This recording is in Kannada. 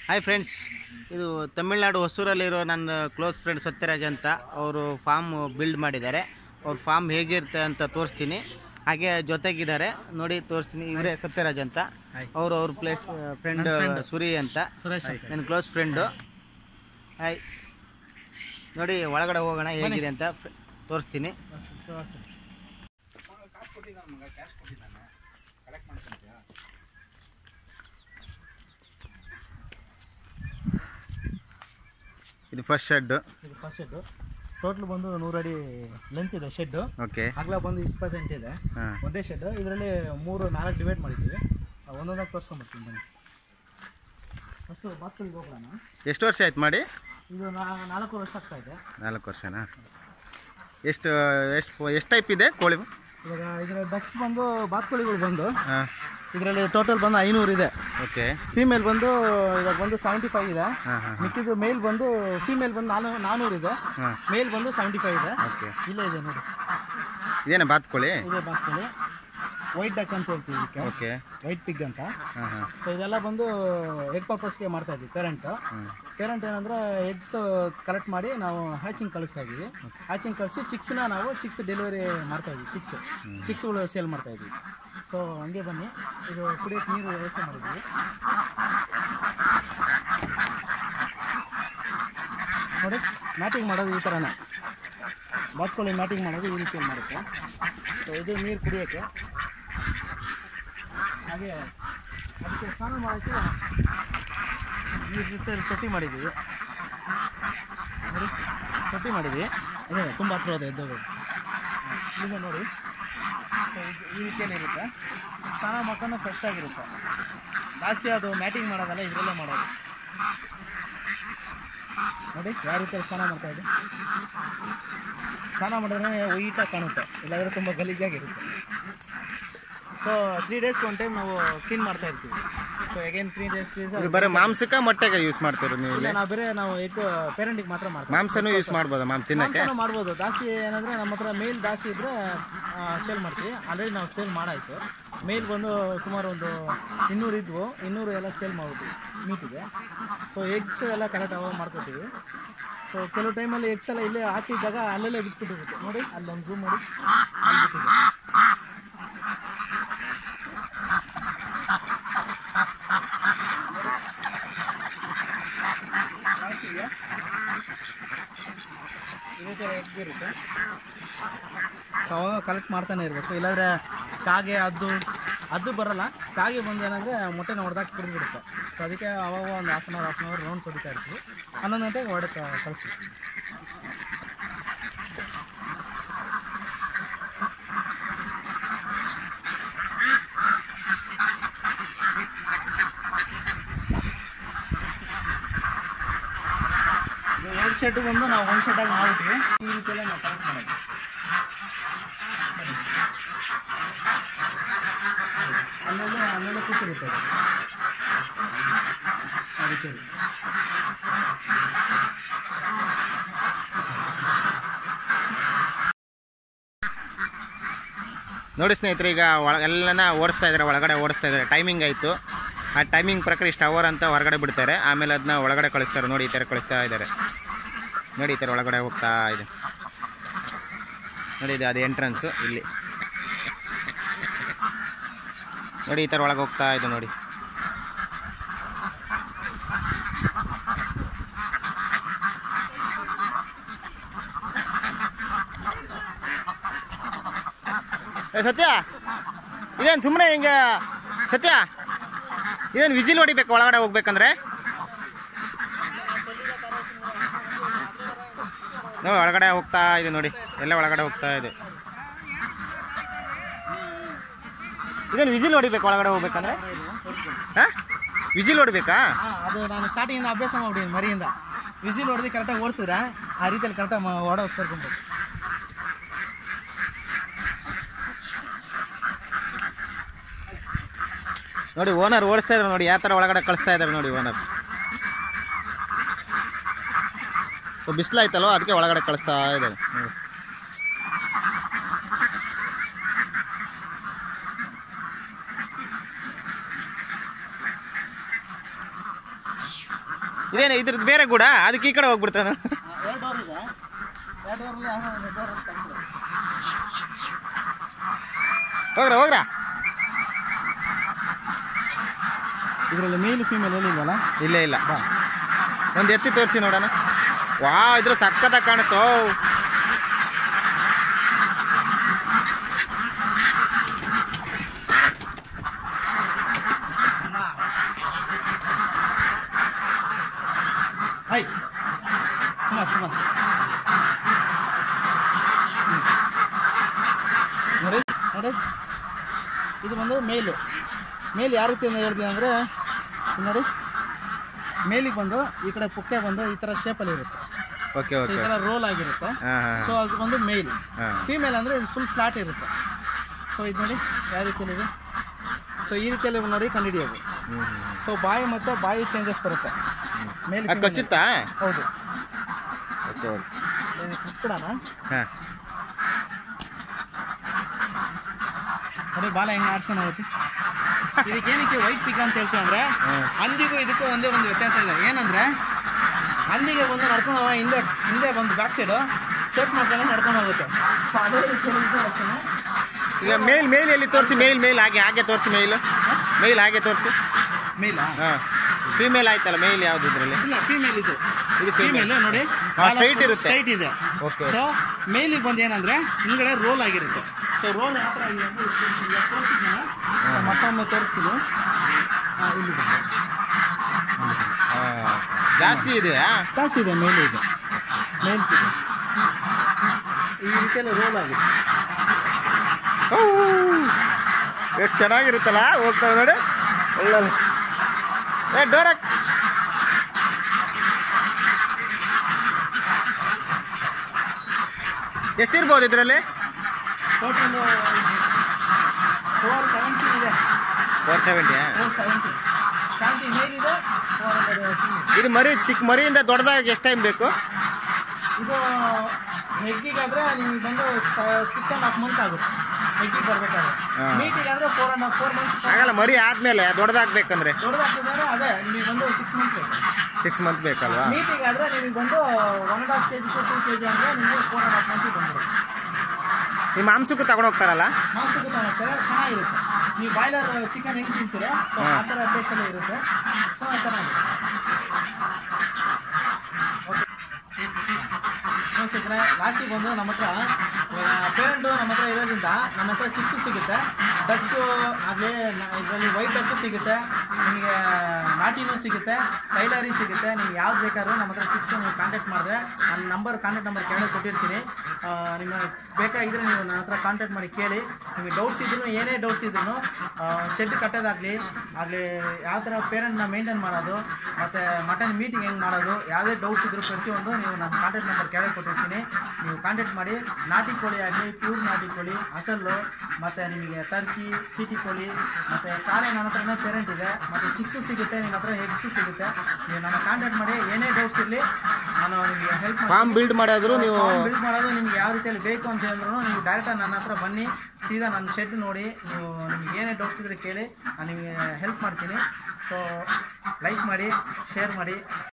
ಹಾಯ್ ಫ್ರೆಂಡ್ಸ್ ಇದು ತಮಿಳ್ನಾಡು ಹೊಸೂರಲ್ಲಿರೋ ನನ್ನ ಕ್ಲೋಸ್ ಫ್ರೆಂಡ್ ಸತ್ಯರಾಜ್ ಅಂತ ಅವರು ಫಾರ್ಮ್ ಬಿಲ್ಡ್ ಮಾಡಿದ್ದಾರೆ ಅವ್ರ ಫಾರ್ಮ್ ಹೇಗಿರುತ್ತೆ ಅಂತ ತೋರಿಸ್ತೀನಿ ಹಾಗೆ ಜೊತೆಗಿದ್ದಾರೆ ನೋಡಿ ತೋರಿಸ್ತೀನಿ ಇವರೇ ಸತ್ಯರಾಜ್ ಅಂತ ಅವರು ಅವ್ರ ಪ್ಲೇಸ್ ಫ್ರೆಂಡ್ ಸುರಿ ಅಂತ ಸುರೇಶ್ ಅಂತ ನನ್ನ ಕ್ಲೋಸ್ ಫ್ರೆಂಡು ಹಾಯ್ ನೋಡಿ ಒಳಗಡೆ ಹೋಗೋಣ ಹೇಗಿದೆ ಅಂತ ಫ್- ತೋರಿಸ್ತೀನಿ ಇದು ಫಸ್ಟ್ ಶೆಡ್ ಇದು ಫಸ್ಟ್ ಶೆಡ್ ಟೋಟಲ್ ಬಂದು ನೂರು ಅಡಿ ಲೆಂತ್ ಇದೆ ಶೆಡ್ ಓಕೆ ಅಗಲ ಬಂದು ಇಪ್ಪತ್ತೆಂಟು ಇದೆ ಹಾಂ ಒಂದೇ ಶೆಡ್ ಇದರಲ್ಲಿ ಮೂರು ನಾಲ್ಕು ಡಿವೈಡ್ ಮಾಡಿದ್ದೀವಿ ಆ, ಒಂದೊಂದಾಗಿ ತೋರಿಸ್ಕೊಂಬರ್ತೀನಿ ಬನ್ನಿ ಫಸ್ಟು ಬಾತ್ಕಳಿಗೆ ಹೋಗೋಣ ಎಷ್ಟು ವರ್ಷ ಆಯ್ತು ಮಾಡಿ ಇದು ನಾ ನಾಲ್ಕು ವರ್ಷ ಆಗ್ತಾ ಇದೆ ನಾಲ್ಕು ವರ್ಷನಾ ಎಷ್ಟು ಎಷ್ಟು ಎಷ್ಟು ಟೈಪ್ ಇದೆ ಕೋಳಿ ಇವಾಗ ಇದರ ಡಕ್ಸ್ ಬಂದು ಬಾತ್ಕೋಳಿಗಳು ಬಂದು ಹಾಂ ಇದರಲ್ಲಿ ಟೋಟಲ್ ಬಂದು ಐನೂರು ಇದೆ ಓಕೆ ಫೀಮೇಲ್ ಬಂದು ಇವಾಗ ಬಂದು ಸೆವೆಂಟಿ ಫೈವ್ ಇದೆ ಹಾಂ ಹಾಂ ಮಿಕ್ಕಿದ್ದು ಮೇಲ್ ಬಂದು ಫೀಮೇಲ್ ಬಂದು ನಾನೂ ನಾನ್ನೂರು ಇದೆ ಹಾಂ ಮೇಲ್ ಬಂದು ಸೆವೆಂಟಿ ಫೈವ್ ಇದೆ ಓಕೆ ಇಲ್ಲೇ ಇದೆ ನೋಡಿ ಇದೇನಾ ಬಾತ್ಕೋಳಿ ಇದೇ ಬಾತ್ಕೋಳಿ ವೈಟ್ ಡಕ್ ಅಂತ ಹೇಳ್ತೀವಿ ಇದಕ್ಕೆ ಓಕೆ ವೈಟ್ ಪಿಗ್ ಅಂತ ಹಾಂ ಹಾಂ ಸೊ ಇದೆಲ್ಲ ಬಂದು ಎಗ್ ಪರ್ಪಸ್ಗೆ ಮಾಡ್ತಾ ಇದ್ವಿ ಪೇರೆಂಟ್ ಹ್ಞೂ ಪೇರೆಂಟ್ ಏನಂದ್ರೆ ಎಗ್ಸ್ ಕಲೆಕ್ಟ್ ಮಾಡಿ ನಾವು ಹ್ಯಾಚಿಂಗ್ ಕಳಿಸ್ತಾ ಇದ್ದೀವಿ ಹ್ಯಾಚಿಂಗ್ ಕಳಿಸಿ ಚಿಕ್ಸ್ನ ನಾವು ಚಿಕ್ಸ್ ಡೆಲಿವರಿ ಮಾಡ್ತಾ ಇದ್ವಿ ಚಿಕ್ಸ್ ಚಿಕ್ಸ್ಗಳು ಸೇಲ್ ಮಾಡ್ತಾ ಇದ್ವಿ ಸೊ ಹಂಗೆ ಬನ್ನಿ ಇದು ಕುಡಿಯೋಕೆ ನೀರು ವ್ಯವಸ್ಥೆ ಮಾಡಿದ್ವಿ ನೋಡಿ ಮ್ಯಾಟಿಂಗ್ ಮಾಡೋದು ಈ ಥರನೇ ಬಾತ್ಕೊಳ್ಳಿ ಮ್ಯಾಟಿಂಗ್ ಮಾಡೋದು ಈ ರೀತಿಯಲ್ಲಿ ಮಾಡುತ್ತೆ ಸೊ ಇದು ನೀರು ಕುಡಿಯೋಕ್ಕೆ ಹಾಗೆ ಅದಕ್ಕೆ ಸ್ನಾನ ಮಾಡೋಕ್ಕೆ ಈ ರೀತಿ ತೊಟ್ಟಿ ಮಾಡಿದ್ದೀವಿ ನೋಡಿ ತೊಟ್ಟಿ ಮಾಡಿದ್ವಿ ಅದೇ ತುಂಬ ಹತ್ರ ಹೋದೆ ಎದ್ದೋಗೋದು ಇಲ್ಲಿಂದ ನೋಡಿ ಸೊ ಇದು ಈ ರೀತಿಯಲ್ಲಿ ಇರುತ್ತೆ ಸ್ನಾನ ಮಾಡ್ಕೊಂಡು ಫ್ರೆಶ್ ಆಗಿರುತ್ತೆ ಜಾಸ್ತಿ ಅದು ಮ್ಯಾಟಿಂಗ್ ಮಾಡೋದಲ್ಲ ಇದರಲ್ಲೇ ಮಾಡೋದು ನೋಡಿ ಯಾವ ರೀತಿಯಲ್ಲಿ ಸ್ನಾನ ಮಾಡ್ತಾ ಇದೆ ಸ್ನಾನ ಮಾಡಿದ್ರೆ ವೈಟಾಗಿ ಕಾಣುತ್ತೆ ಇಲ್ಲಾಂದರೆ ತುಂಬ ಗಲೀಜಾಗಿರುತ್ತೆ ಸೊ ತ್ರೀ ಡೇಸ್ಗೆ ಒನ್ ಟೈಮ್ ನಾವು ಕ್ಲೀನ್ ಮಾಡ್ತಾ ಇರ್ತೀವಿ ಸೊ ಅಗೇನ್ ತ್ರೀ ಡೇಸ್ ಇದು ಬರೀ ಮಾಂಸಕ್ಕೆ ಮೊಟ್ಟೆಗೆ ಯೂಸ್ ಮಾಡ್ತೀರ ನೀವು ಇಲ್ಲ ಇಲ್ಲಿ ನಾವು ಬೇರೆ ನಾವು ಎಗ್ ಪೇರೆಂಟಿಗೆ ಮಾತ್ರ ಮಾಡ್ತೀವಿ ಮಾಂಸನೂ ಯೂಸ್ ಮಾಡ್ಬೋದಾ ಮಾಮ್ ತಿನ್ನಕ್ಕೆ ಮಾಂಸನೂ ಮಾಡ್ಬೋದು ದಾಸಿ ಏನಂದ್ರೆ ನಮ್ಮ ಹತ್ರ ಮೇಲ್ ದಾಸಿ ಇದ್ರೆ ಸೇಲ್ ಮಾಡ್ತೀವಿ ಆಲ್ರೆಡಿ ನಾವು ಸೇಲ್ ಮಾಡಾಯ್ತು ಮೇಲ್ ಬಂದು ಸುಮಾರು ಒಂದು ಇನ್ನೂರು ಇದ್ವು ಇನ್ನೂರು ಎಲ್ಲ ಸೇಲ್ ಮಾಡ್ಬಿಟ್ವಿ ಮೀಟಿಗೆ ಸೊ ಎಗ್ಸ್ ಎಲ್ಲ ಕರೆಕ್ಟ್ ಅವಾಗ ಮಾಡ್ಕೊತೀವಿ ಸೊ ಕೆಲವು ಟೈಮಲ್ಲಿ ಎಗ್ಸ್ ಎಲ್ಲ ಇಲ್ಲೇ ಆಚೆ ಇದ್ದಾಗ ಅಲ್ಲಲ್ಲೇ ಬಿಟ್ಬಿಟ್ಟಿರುತ್ತೆ ನೋಡಿ ಅಲ್ಲೊಂದು ಝೂಮ್ ಮಾಡಿ ಅಲ್ಲಿ ಬಿಟ್ಟಿದೆ ಕಾಣಿಸ್ತಿದ್ಯಾ? ಇದೇ ಥರ ಎಗ್ ಇರುತ್ತೆ ಸೊ ಅವಾಗ ಕಲೆಕ್ಟ್ ಮಾಡ್ತಾನೆ ಇರಬೇಕು ಇಲ್ಲಾಂದರೆ ಕಾಗೆ ಅದು ಅದು ಬರಲ್ಲ ಕಾಗೆ ಬಂದು ಏನಂದರೆ ಮೊಟ್ಟೆನ ಹೊಡೆದಾಕಿ ಕುಡಿದ್ಬಿಡುತ್ತೆ ಸೊ ಅದಕ್ಕೆ ಅವಾಗ ಒಂದು half an hour half an hour rounds ಹೊಡಿತಾ ಇರ್ತೀವಿ ಹನ್ನೊಂದು ಗಂಟೆಗೆ ಹೊಡೆದು ಕಳಿಸ್ತೀವಿ ಇದು ಎರಡು ಶೆಡ್ ಬಂದು ನಾವು ಒಂದು ಶೆಡ್ಡಾಗಿ ಮಾಡ್ಬಿಟ್ವಿ ಈ ರೀತಿಯೆಲ್ಲ ನಾವು ಕಲೆಕ್ಟ್ ಮಾಡೋದು ಅಲ್ಲೆಲ್ಲ ಅಲ್ಲೆಲ್ಲ ಕೂತಿರುತ್ತೆ ಅದು. ಆ ರೀತಿಯಲ್ಲಿ ನೋಡಿ ಸ್ನೇಹಿತರೆ ಈಗ ಒಳ ಎಲ್ಲನ ಓಡಿಸ್ತಾ ಇದ್ದಾರೆ ಒಳಗಡೆ ಓಡಿಸ್ತಾ ಇದ್ದಾರೆ ಟೈಮಿಂಗ್ ಆಯಿತು ಆ ಟೈಮಿಂಗ್ ಪ್ರಕಾರ ಇಷ್ಟು ಅವರ್ ಅಂತ ಹೊರಗಡೆ ಬಿಡ್ತಾರೆ ಆಮೇಲೆ ಅದನ್ನ ಒಳಗಡೆ ಕಳಿಸ್ತಾರೆ ನೋಡಿ ಈ ಥರ ಕಳಿಸ್ತಾ ಇದ್ದಾರೆ ನೋಡಿ ಈ ಥರ ಒಳಗಡೆ ಹೋಗ್ತಾ ಇದೆ ನೋಡಿ ಇದು ಅದು ಎಂಟ್ರೆನ್ಸು ಇಲ್ಲಿ ನೋಡಿ ಈ ಥರ ಒಳಗೆ ಹೋಗ್ತಾ ಇದೆ ನೋಡಿ ಏ ಸತ್ಯ ಇದೇನು ಸುಮ್ಮನೆ ಹಿಂಗೆ ಸತ್ಯ ಇದೇನು ವಿಜಿಲ್ ಹೊಡಿಬೇಕು ಒಳಗಡೆ ಹೋಗ್ಬೇಕಂದ್ರೆ ನೋಡಿ ಒಳಗಡೆ ಹೋಗ್ತಾ ಇದೆ ನೋಡಿ ಎಲ್ಲ ಒಳಗಡೆ ಹೋಗ್ತಾ ಇದೆ ಇದೇನು ವಿಜಿಲ್ ಹೊಡಿಬೇಕು ಒಳಗಡೆ ಹೋಗ್ಬೇಕಂದ್ರೆ ಹಾಂ ವಿಜಿಲ್ ಹೊಡಿಬೇಕಾ ಹಾಂ ಅದು ನಾನು ಸ್ಟಾರ್ಟಿಂಗಿಂದ ಅಭ್ಯಾಸ ಮಾಡಿದ್ದೀನಿ ಮರಿಯಿಂದ ವಿಸಿಲ್ ಹೊಡೆದು ಕರೆಕ್ಟಾಗಿ ಓಡಿಸಿದ್ರೆ ಆ ರೀತಿಯಲ್ಲಿ ಕರೆಕ್ಟಾಗಿ ಓಡೋ ಸೇರ್ಕೊಬೇಕು ನೋಡಿ ಓನರ್ ಓಡಿಸ್ತಾ ಇದ್ರು ನೋಡಿ ಯಾವ ಥರ ಒಳಗಡೆ ಕಳಿಸ್ತಾ ಇದ್ದಾರೆ ನೋಡಿ ಓನರ್ ಸೊ ಬಿಸಿಲಾಯ್ತಲ್ವ ಅದಕ್ಕೆ ಒಳಗಡೆ ಕಳಿಸ್ತಾ ಇದ್ದಾರೆ ನೋಡಿ. ಇದೇನು ಇದ್ರದ್ದು ಬೇರೆ ಕೂಡ ಅದಕ್ಕೆ ಈ ಕಡೆ ಹೋಗ್ಬಿಡ್ತಾನೆ ಎರಡು ಡೋರ್ ಇದೆ ಎರಡು ಡೋರಲ್ಲಿ ಯಾವ ಒಂದು ಡೋರ್ ಹೋಗ್ರ ಹೋಗ್ರ ಇದರಲ್ಲಿ ಮೇಲ್ ಫೀಮೇಲ್ ಏನಿಲ್ವಲ್ಲ ಇಲ್ಲ ಇಲ್ಲ ಬಾ ಒಂದು ಎತ್ತಿ ತೋರಿಸಿ ನೋಡೋಣ ವಾ ಇದ್ರ ಸಕ್ಕತ್ತಾಗಿ ಕಾಣುತ್ತೋ ಹೈ ಸುಮಾರು ಸುಮಾರು ನೋಡಿ ನೋಡಿ ಇದು ಬಂದು ಮೇಲು ಮೇಲ್ ಯಾವ ರೀತಿ ಅಂತ ಹೇಳ್ತೀನಿ ಅಂದರೆ ನೋಡಿ ಮೇಲಿಗೆ ಬಂದು ಈ ಕಡೆ ಪುಕ್ಕೆ ಬಂದು ಈ ಥರ ಶೇಪಲ್ಲಿ ಇರುತ್ತೆ ಓಕೆ ಸೊ ಈ ಓಕೆ ಥರ ರೋಲ್ ಆಗಿರುತ್ತೆ ಹಾಂ ಸೊ ಅದು ಬಂದು ಮೇಲ್ ಹಾಂ ಫೀಮೇಲ್ ಅಂದರೆ ಇದು ಫುಲ್ ಫ್ಲಾಟ್ ಇರುತ್ತೆ ಸೊ ಇದು ನೋಡಿ ಯಾವ ರೀತಿಯಲ್ಲಿ ಇದೆ ಸೊ ಈ ರೀತಿಯಲ್ಲಿ ನೋಡಿ ಕಂಡುಹಿಡಿಯೋದು ಹ್ಞೂ ಸೊ ಬಾಯಿ ಮತ್ತು ಬಾಯಿ ಚೇಂಜಸ್ ಬರುತ್ತೆ ಮೇಲ್ ಅದು ಕಚ್ಚುತ್ತಾ ಹೌದು ಓಕೆ ಓಕೆ ಕುಕ್ಕಡನ ಹಾಂ ನೋಡಿ ಬಾಲ ಹೆಂಗೆ ಆಡ್ಸ್ಕೊಂಡು ಹೋಗುತ್ತೆ ಇದಕ್ಕೆ ಏನಕ್ಕೆ ವೈಟ್ ಪಿಕ್ ಅಂತ ಹೇಳ್ತೀವಿ ಅಂದರೆ ಹಾಂ ಹಂದಿಗೂ ಇದಕ್ಕೂ ಒಂದೇ ಒಂದು ವ್ಯತ್ಯಾಸ ಇದೆ ಏನಂದರೆ ಹಂದಿಗೆ ಬಂದು ನಡ್ಕೊಂಡು ಹೋಗೋ ಹಿಂದೆ ಹಿಂದೆ ಬಂದು ಬ್ಯಾಕ್ ಸೈಡು ಶರ್ಟ್ ಮಾಡ್ಕೊಂಡು ನಡ್ಕೊಂಡು ಹೋಗುತ್ತೆ ಸೊ ಅದೇ ರೀತಿಯಲ್ಲಿ ಇದು ಅಷ್ಟೇ ಈಗ ಮೇಲ್ ಮೇಲ್ ಎಲ್ಲಿ ತೋರಿಸಿ ಮೇಲ್ ಮೇಲ್ ಹಾಗೆ ಹಾಗೆ ತೋರಿಸಿ ಮೇಲ್ ಮೇಲ್ ಹಾಗೆ ತೋರಿಸಿ ಮೇಲ ಹಾಂ ಫೀಮೇಲ್ ಆಯ್ತಲ್ಲ ಮೇಲ್ ಯಾವ್ದು ಇದರಲ್ಲಿ ಇಲ್ಲ ಫೀಮೇಲ್ ಇದು ಇದು ಫೀಮೇಲ್ ಫೀಮೇಲ್ ನೋಡಿ ಹಾ, straight ಇರುತ್ತೆ. ಸ್ಟ್ರೈಟ್ ಇದೆ ಓಕೆ ಸೊ ಮೇಲಿಗೆ ಬಂದು ಏನಂದ್ರೆ ಹಿಂಗಡೆ ರೋಲ್ ಆಗಿರುತ್ತೆ ಸೊ ರೋಲ್ ಯಾವ ಥರ ಆಗಿದೆ ಅಂದ್ರೆ ಇಷ್ಟು ಈಗ ತೋರಿಸಿದ್ನಲ್ಲ, ಹಾ. ಮತ್ತೊಮ್ಮೆ ತೋರಿಸ್ತೀನಿ ಹಾ, ಇಲ್ಲಿ ಬಂದು. ಹಾಂ ಜಾಸ್ತಿ ಇದೆಯಾ ಕಾಸು ಇದೆ ಮೇಲೆ ಇದೆ ಮೇಲ್ಸ್ ಇದೆ ಈ ರೀತಿಯಲ್ಲಿ ರೋಲ್ ಆಗಿದೆ ಎಷ್ಟು ಚೆನ್ನಾಗಿರುತ್ತಲ್ಲ ಹೋಗ್ತಾವೆ ನೋಡಿ ಒಳ್ಳೆ ಏ ಡೋರಕ್ ಎಷ್ಟಿರ್ಬೋದು ಇದರಲ್ಲಿ ಟೋಟಲ್ ಫೋರ್ ಸೆವೆಂಟಿ ಇದೆ four seventy four seventy seventy ಮೇಲಿದೆ ಫೋರ್ ಹಂಡ್ರೆಡ್ ಇದು ಮರಿ ಚಿಕ್ಕ ಮರಿಯಿಂದ ದೊಡ್ಡದಾಗಿ ಎಷ್ಟು ಟೈಮ್ ಬೇಕು ಇದು ಹೆಗ್ಗಿಗಾದ್ರೆ ನಿಮಗೆ ಬಂದು ಸಿಕ್ಸ್ ಆ್ಯಂಡ್ ಹಾಫ್ ಮಂತ್ ಆಗುತ್ತೆ ಹೆಗ್ಗಿಗೆ ಬರಬೇಕಾದ್ರೆ ಹಾ. ಮೀಟಿಗೆ ಅಂದರೆ four and half four months ಆಗಲ್ಲ ಮರಿ ಆದ್ಮೇಲೆ ದೊಡ್ಡದಾಗ್ಬೇಕಂದ್ರೆ ದೊಡ್ಡದಾಗ್ತಿದ್ರೆ ಅದೇ ನಿಮಗೆ ಬಂದು ಸಿಕ್ಸ್ ಮಂತ್ ಬೇಕು ಸಿಕ್ಸ್ ಮಂತ್ ಬೇಕಲ್ವಾ ಮೀಟಿಗೆ ಆದರೆ ನಿಮಗೆ ಬಂದು one and half K G to two K G ಅಂದರೆ ನಿಮಗೆ ಫೋರ್ ಆ್ಯಂಡ್ ಹಾಫ್ ಮಂತಿಗೆ ಬಂದ್ಬಿಡುತ್ತೆ ಈ ಮಾಂಸಕ್ಕೂ ತಗೊಂಡು ಹೋಗ್ತಾರಲ್ಲ ಮಾಂಸಕ್ಕೆ ತಗೊಳ್ತಾರೆ ಚೆನ್ನಾಗಿರುತ್ತೆ ನೀವು ಬಾಯ್ಲರ್ ಚಿಕನ್ ಹೆಂಗೆ ತಿಂತೀರೋ ಸೊ ಹಾ. ಆ ಥರ ಟೇಸ್ಟಲ್ಲೇ ಇರುತ್ತೆ ಸೊ ಚೆನ್ನಾಗಿದೆ ಸ್ನೇಹಿತರೆ ಲಾಸ್ಟಿಗೆ ಬಂದು ನಮ್ಮ ಹತ್ರ ಪೇರೆಂಟು ನಮ್ಮ ಹತ್ರ ಇರೋದ್ರಿಂದ ನಮ್ಮ ಹತ್ರ ಚಿಕ್ಸು ಸಿಗುತ್ತೆ ಡಕ್ಸು ಆಗಲಿ ಇದರಲ್ಲಿ ವೈಟ್ ಡಕ್ಸು ಸಿಗುತ್ತೆ ನಿಮಗೆ ನಾಟಿನೂ ಸಿಗುತ್ತೆ ಕೈಲಾರಿ ಸಿಗುತ್ತೆ ನಿಮ್ಗೆ ಯಾವ್ದು ಬೇಕಾದ್ರೂ ನಮ್ಮ ಹತ್ರ ಚಿಕ್ಸು ನೀವು ಕಾಂಟ್ಯಾಕ್ಟ್ ಮಾಡಿದ್ರೆ ನನ್ನ ನಂಬರ್ ಕಾಂಟ್ಯಾಕ್ಟ್ ನಂಬರ್ ಕೆಳಗೆ ಕೊಟ್ಟಿರ್ತೀನಿ ಆ, ನಿಮಗೆ ಬೇಕಾಗಿದ್ರೆ ನೀವು ನನ್ನ ಹತ್ರ ಕಾಂಟ್ಯಾಕ್ಟ್ ಮಾಡಿ ಕೇಳಿ ನಿಮಗೆ ಡೌಟ್ಸ್ ಇದ್ರೂ ಏನೇ ಡೌಟ್ಸ್ ಇದ್ರೂ ಶೆಡ್ ಕಟ್ಟೋದಾಗಲಿ ಆಗಲಿ ಯಾವ ಥರ ಪೇರೆಂಟ್ನ ಮೇಂಟೈನ್ ಮಾಡೋದು ಮತ್ತು ಮಟನ್ ಮೀಟಿಂಗ್ ಹೆಂಗೆ ಮಾಡೋದು ಯಾವುದೇ ಡೌಟ್ಸ್ ಇದ್ರೂ ಪ್ರತಿಯೊಂದು ನೀವು ನನ್ನ ಕಾಂಟ್ಯಾಕ್ಟ್ ನಂಬರ್ ಕೆಳಗೆ ಕೊಟ್ಟಿರ್ತೀನಿ ನೀವು ಕಾಂಟ್ಯಾಕ್ಟ್ ಮಾಡಿ ನಾಟಿ ಕೋಳಿ ಆಗಲಿ ಪ್ಯೂರ್ ನಾಟಿ ಕೋಳಿ ಅಸಲು ಮತ್ತು ನಿಮಗೆ ಟರ್ಕಿ ಸಿಟಿ ಕೋಳಿ ಮತ್ತು ಕಾಳೆ ನನ್ನ ಹತ್ರನೇ ಪೇರೆಂಟ್ ಇದೆ ಮತ್ತು ಚಿಕ್ಸು ಸಿಗುತ್ತೆ ನಿಮ್ಮ ಹತ್ರ ಎಗ್ಸು ಸಿಗುತ್ತೆ ನೀವು ನನ್ನ ಕಾಂಟ್ಯಾಕ್ಟ್ ಮಾಡಿ ಏನೇ ಡೌಟ್ಸ್ ಇರಲಿ ನಾನು ನಿಮಗೆ ಹೆಲ್ಪ್ ಫಾರ್ಮ್ ಬಿಲ್ಡ್ ಮಾಡೋದ್ರು ನೀವು ಬಿಲ್ಡ್ ಮಾಡೋದು ನಿಮ್ಗೆ ಯಾವ ರೀತಿಯಲ್ಲಿ ಬೇಕು ಅಂತ ಹೇಳಿದ್ರು ನೀವು ಡೈರೆಕ್ಟಾಗಿ ನನ್ನ ಹತ್ರ ಬನ್ನಿ ಸೀದಾ ನನ್ನ ಶೆಡ್ ನೋಡಿ ನೀವು ನಿಮ್ಗೆ ಏನೇ ಡೌಟ್ಸ್ ಇದ್ರೆ ಕೇಳಿ ನಾನು ನಿಮಗೆ ಹೆಲ್ಪ್ ಮಾಡ್ತೀನಿ ಸೊ ಲೈಕ್ ಮಾಡಿ ಶೇರ್ ಮಾಡಿ